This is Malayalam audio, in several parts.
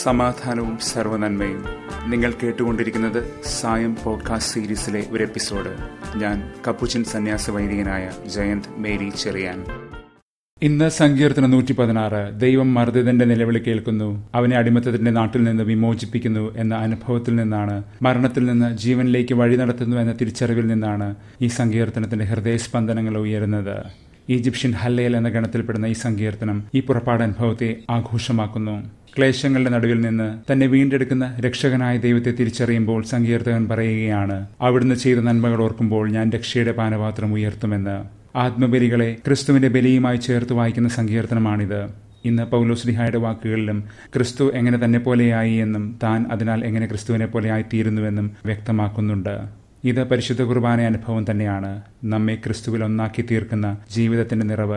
സമാധാനവും സർവനന്മയും നിങ്ങൾ കേട്ടുകൊണ്ടിരിക്കുന്നത് സായം പോഡ്കാസ്റ്റ് സീരീസിലെ ഒരു എപ്പിസോഡ് ഞാൻ കപ്പുച്ചൻ സന്യാസ വൈദികനായ ജയന്ത് മേരി ചെറിയാൻ ഇന്ന് സങ്കീർത്തനം നൂറ്റി പതിനാറ് ദൈവം മർദ്ദിതന്റെ നിലവിളി കേൾക്കുന്നു അവനെ അടിമത്തത്തിന്റെ നാട്ടിൽ നിന്ന് വിമോചിപ്പിക്കുന്നു എന്ന അനുഭവത്തിൽ നിന്നാണ് മരണത്തിൽ നിന്ന് ജീവനിലേക്ക് വഴി നടത്തുന്നു എന്ന തിരിച്ചറിവിൽ നിന്നാണ് ഈ സങ്കീർത്തനത്തിന്റെ ഹൃദയസ്പന്ദനങ്ങൾ ഉയരുന്നത് ഈജിപ്ഷ്യൻ ഹല്ലേൽ എന്ന ഗണത്തിൽപ്പെടുന്ന ഈ സങ്കീർത്തനം ഈ പുറപ്പാടനുഭവത്തെ ആഘോഷമാക്കുന്നു ക്ലേശങ്ങളുടെ നടുവിൽ നിന്ന് തന്നെ വീണ്ടെടുക്കുന്ന രക്ഷകനായ ദൈവത്തെ തിരിച്ചറിയുമ്പോൾ സങ്കീർത്തകൻ പറയുകയാണ് അവിടുന്ന് ചെയ്ത നന്മകൾ ഓർക്കുമ്പോൾ ഞാൻ രക്ഷയുടെ പാനപാത്രം ഉയർത്തുമെന്ന് ആത്മബലികളെ ക്രിസ്തുവിന്റെ ബലിയുമായി ചേർത്ത് വായിക്കുന്ന സങ്കീർത്തനമാണിത് ഇന്ന് പൗലോസ്ലിഹായുടെ വാക്കുകളിലും ക്രിസ്തു എങ്ങനെ തന്നെ പോലെയായി എന്നും താൻ അതിനാൽ എങ്ങനെ ക്രിസ്തുവിനെ പോലെയായി തീരുന്നുവെന്നും വ്യക്തമാക്കുന്നുണ്ട് ഇത് പരിശുദ്ധ കുർബാന അനുഭവം തന്നെയാണ് നമ്മെ ക്രിസ്തുവിൽ ഒന്നാക്കി തീർക്കുന്ന ജീവിതത്തിന്റെ നിറവ്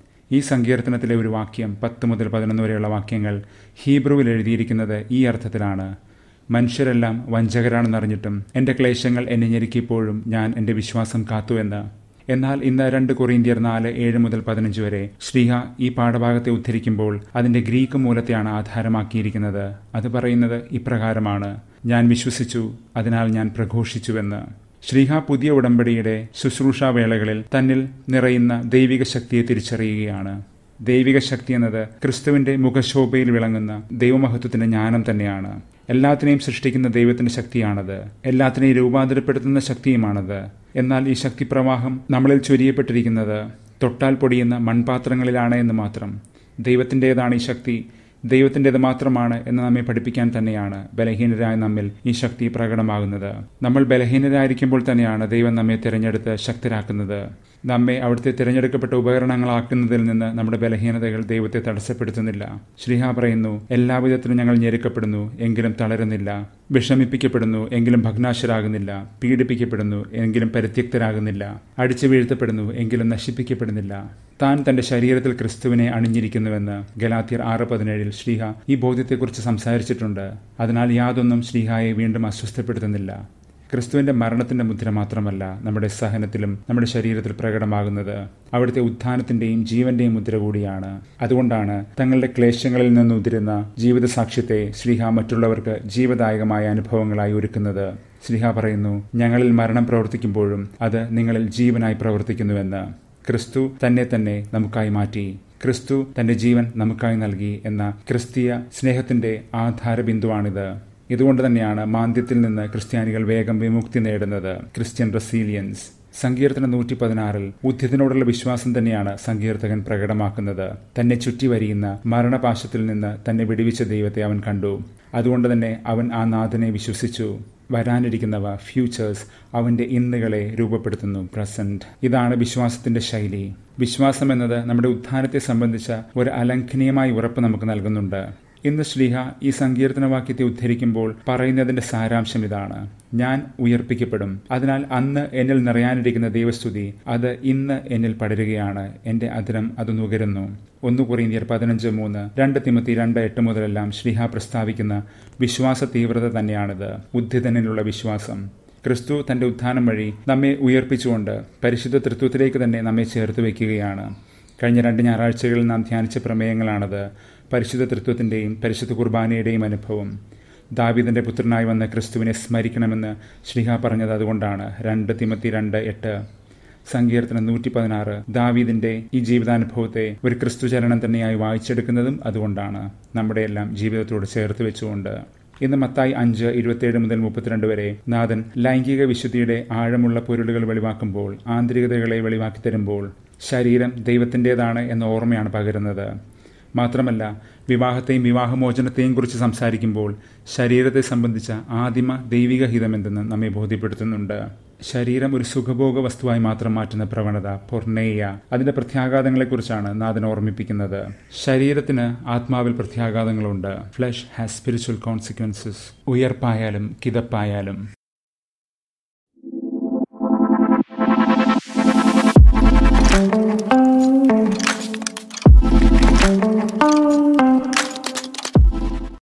ഈ സങ്കീർത്തനത്തിലെ ഒരു വാക്യം പത്ത് മുതൽ പതിനൊന്ന് വരെയുള്ള വാക്യങ്ങൾ ഹീബ്രുവിൽ എഴുതിയിരിക്കുന്നത് ഈ അർത്ഥത്തിലാണ് മനുഷ്യരെല്ലാം വഞ്ചകരാണെന്നറിഞ്ഞിട്ടും എൻ്റെ ക്ലേശങ്ങൾ എന്നെ ഞെരുക്കിയപ്പോഴും ഞാൻ എൻ്റെ വിശ്വാസം കാത്തുവെന്ന് എന്നാൽ ഇന്ന് രണ്ട് കൊറിയന്ത്യർ നാല് ഏഴ് മുതൽ പതിനഞ്ച് വരെ ശ്രീഹ ഈ പാഠഭാഗത്തെ ഉദ്ധരിക്കുമ്പോൾ അതിന്റെ ഗ്രീക്ക് മൂലത്തെയാണ് ആധാരമാക്കിയിരിക്കുന്നത് അത് പറയുന്നത് ഇപ്രകാരമാണ് ഞാൻ വിശ്വസിച്ചു അതിനാൽ ഞാൻ പ്രഘോഷിച്ചുവെന്ന് ശ്രീഹ പുതിയ ഉടമ്പടിയുടെ ശുശ്രൂഷാവേളകളിൽ തന്നിൽ നിറയുന്ന ദൈവിക ശക്തിയെ തിരിച്ചറിയുകയാണ് ദൈവിക ശക്തി എന്നത് ക്രിസ്തുവിന്റെ മുഖശോഭയിൽ വിളങ്ങുന്ന ദൈവമഹത്വത്തിന്റെ ജ്ഞാനം തന്നെയാണ് എല്ലാത്തിനെയും സൃഷ്ടിക്കുന്ന ദൈവത്തിന്റെ ശക്തിയാണത് എല്ലാത്തിനെയും രൂപാന്തരപ്പെടുത്തുന്ന ശക്തിയുമാണത് എന്നാൽ ഈ ശക്തിപ്രവാഹം നമ്മളിൽ ചൊരിയപ്പെട്ടിരിക്കുന്നത് തൊട്ടാൽ പൊടിയുന്ന മൺപാത്രങ്ങളിലാണ് എന്ന് മാത്രം ദൈവത്തിൻ്റെതാണ് ഈ ശക്തി ദൈവത്തിൻ്റെത് മാത്രമാണ് എന്ന് നമ്മെ പഠിപ്പിക്കാൻ തന്നെയാണ് ബലഹീനരായ നമ്മിൽ ഈ ശക്തി പ്രകടമാകുന്നത് നമ്മൾ ബലഹീനരായിരിക്കുമ്പോൾ തന്നെയാണ് ദൈവം നമ്മെ തിരഞ്ഞെടുത്ത് ശക്തരാക്കുന്നത് നമ്മെ അവിടുത്തെ തിരഞ്ഞെടുക്കപ്പെട്ട ഉപകരണങ്ങളാക്കുന്നതിൽ നിന്ന് നമ്മുടെ ബലഹീനതകൾ ദൈവത്തെ തടസ്സപ്പെടുത്തുന്നില്ല ശ്രീഹ പറയുന്നു എല്ലാവിധത്തിലും ഞങ്ങൾ ഞെരുക്കപ്പെടുന്നു എങ്കിലും തളരുന്നില്ല വിഷമിപ്പിക്കപ്പെടുന്നു എങ്കിലും ഭഗ്നാശരാകുന്നില്ല പീഡിപ്പിക്കപ്പെടുന്നു എങ്കിലും പരിത്യക്തരാകുന്നില്ല അടിച്ചു വീഴ്ത്തപ്പെടുന്നു എങ്കിലും നശിപ്പിക്കപ്പെടുന്നില്ല താൻ തന്റെ ശരീരത്തിൽ ക്രിസ്തുവിനെ അണിഞ്ഞിരിക്കുന്നുവെന്ന് ഗലാത്തിയർ ആറ് പതിനേഴിൽ ശ്രീഹ ഈ ബോധ്യത്തെക്കുറിച്ച് സംസാരിച്ചിട്ടുണ്ട് അതിനാൽ യാതൊന്നും ശ്രീഹായെ വീണ്ടും അസ്വസ്ഥപ്പെടുത്തുന്നില്ല ക്രിസ്തുവിന്റെ മരണത്തിന്റെ മുദ്ര മാത്രമല്ല നമ്മുടെ സഹനത്തിലും നമ്മുടെ ശരീരത്തിൽ പ്രകടമാകുന്നത് അവിടുത്തെ ഉത്ഥാനത്തിന്റെയും ജീവന്റെയും മുദ്ര കൂടിയാണ് അതുകൊണ്ടാണ് തങ്ങളുടെ ക്ലേശങ്ങളിൽ നിന്ന് ഉതിരുന്ന ജീവിത സാക്ഷ്യത്തെ ശ്രീഹ മറ്റുള്ളവർക്ക് ജീവദായകമായ അനുഭവങ്ങളായി ഒരുക്കുന്നത് ശ്രീഹ പറയുന്നു ഞങ്ങളിൽ മരണം പ്രവർത്തിക്കുമ്പോഴും അത് നിങ്ങളിൽ ജീവനായി പ്രവർത്തിക്കുന്നുവെന്ന് ക്രിസ്തു തന്നെ തന്നെ നമുക്കായി മാറ്റി ക്രിസ്തു തന്റെ ജീവൻ നമുക്കായി നൽകി എന്ന ക്രിസ്തീയ സ്നേഹത്തിന്റെ ആധാരബിന്ദുവാണിത് ഇതുകൊണ്ട് തന്നെയാണ് മാന്ദ്യത്തിൽ നിന്ന് ക്രിസ്ത്യാനികൾ വേഗം വിമുക്തി നേടുന്നത് ക്രിസ്ത്യൻ റെസീലിയൻസ് സങ്കീർത്തനം നൂറ്റി പതിനാറിൽ ഉദ്യത്തിനോടുള്ള വിശ്വാസം തന്നെയാണ് സങ്കീർത്തകൻ പ്രകടമാക്കുന്നത് തന്നെ ചുറ്റി വരിയുന്ന മരണപാശത്തിൽ നിന്ന് തന്നെ വിടുവിച്ച ദൈവത്തെ അവൻ കണ്ടു അതുകൊണ്ട് തന്നെ അവൻ ആ നാഥനെ വിശ്വസിച്ചു വരാനിരിക്കുന്നവ ഫ്യൂച്ചേഴ്സ് അവന്റെ ഇന്നുകളെ രൂപപ്പെടുത്തുന്നു പ്രസന്റ് ഇതാണ് വിശ്വാസത്തിന്റെ ശൈലി വിശ്വാസം എന്നത് നമ്മുടെ ഉത്ഥാനത്തെ സംബന്ധിച്ച ഒരു അലംഘനീയമായ ഉറപ്പ് നമുക്ക് നൽകുന്നുണ്ട് ഇന്ന് ശ്രീഹ ഈ സങ്കീർത്തന വാക്യത്തെ ഉദ്ധരിക്കുമ്പോൾ പറയുന്നതിന്റെ സാരാംശം ഇതാണ് ഞാൻ ഉയർപ്പിക്കപ്പെടും അതിനാൽ അന്ന് എന്നിൽ നിറയാനിരിക്കുന്ന ദൈവസ്തുതി അത് ഇന്ന് എന്നിൽ പടരുകയാണ് എന്റെ അതിരം അത് നുകരുന്നു ഒന്ന് കുറീന്ത്യർ പതിനഞ്ച് മൂന്ന് രണ്ട് തിമത്തി രണ്ട് എട്ട് മുതലെല്ലാം ശ്രീഹ പ്രസ്താവിക്കുന്ന വിശ്വാസ തീവ്രത തന്നെയാണിത് ഉദ്ധിതനിലുള്ള വിശ്വാസം ക്രിസ്തു തന്റെ ഉത്ഥാനം വഴി നമ്മെ ഉയർപ്പിച്ചുകൊണ്ട് പരിശുദ്ധ തൃത്വത്തിലേക്ക് തന്നെ നമ്മെ ചേർത്ത് വയ്ക്കുകയാണ് കഴിഞ്ഞ രണ്ട് ഞായറാഴ്ചകളിൽ നാം ധ്യാനിച്ച പ്രമേയങ്ങളാണത് പരിശുദ്ധ തൃത്വത്തിൻ്റെയും പരിശുദ്ധ കുർബാനയുടെയും അനുഭവം ദാവിദന്റെ പുത്രനായി വന്ന ക്രിസ്തുവിനെ സ്മരിക്കണമെന്ന് ശ്രീഹ പറഞ്ഞത് അതുകൊണ്ടാണ് രണ്ട് തിമത്തി രണ്ട് എട്ട് സങ്കീർത്തനം നൂറ്റി പതിനാറ് ദാവീദിന്റെ ഈ ജീവിതാനുഭവത്തെ ഒരു ക്രിസ്തുചരണം തന്നെയായി വായിച്ചെടുക്കുന്നതും അതുകൊണ്ടാണ് നമ്മുടെ എല്ലാം ജീവിതത്തോട് ചേർത്ത് വെച്ചുകൊണ്ട് ഇന്ന് മത്തായി അഞ്ച് ഇരുപത്തിയേഴ് മുതൽ മുപ്പത്തിരണ്ട് വരെ നാഥൻ ലൈംഗിക വിശുദ്ധിയുടെ ആഴമുള്ള പൊരുളുകൾ വെളിവാക്കുമ്പോൾ ആന്തരികതകളെ വെളിവാക്കി തരുമ്പോൾ ശരീരം ദൈവത്തിൻ്റെതാണ് എന്ന ഓർമ്മയാണ് പകരുന്നത് മാത്രമല്ല വിവാഹത്തെയും വിവാഹമോചനത്തെയും കുറിച്ച് സംസാരിക്കുമ്പോൾ ശരീരത്തെ സംബന്ധിച്ച ആദിമ ദൈവിക ഹിതമെന്തെന്ന് നമ്മെ ബോധ്യപ്പെടുത്തുന്നുണ്ട് ശരീരം ഒരു സുഖഭോഗ വസ്തുവായി മാത്രം മാറ്റുന്ന പ്രവണത പൊർണേയ അതിന്റെ പ്രത്യാഘാതങ്ങളെക്കുറിച്ചാണ് നാഥൻ ഓർമ്മിപ്പിക്കുന്നത് ശരീരത്തിന് ആത്മാവിൽ പ്രത്യാഘാതങ്ങളുണ്ട് ഫ്ലഷ് ഹാസ് സ്പിരിച്വൽ കോൺസിക്വൻസസ് ഉയർപ്പായാലും കിതപ്പായാലും thank you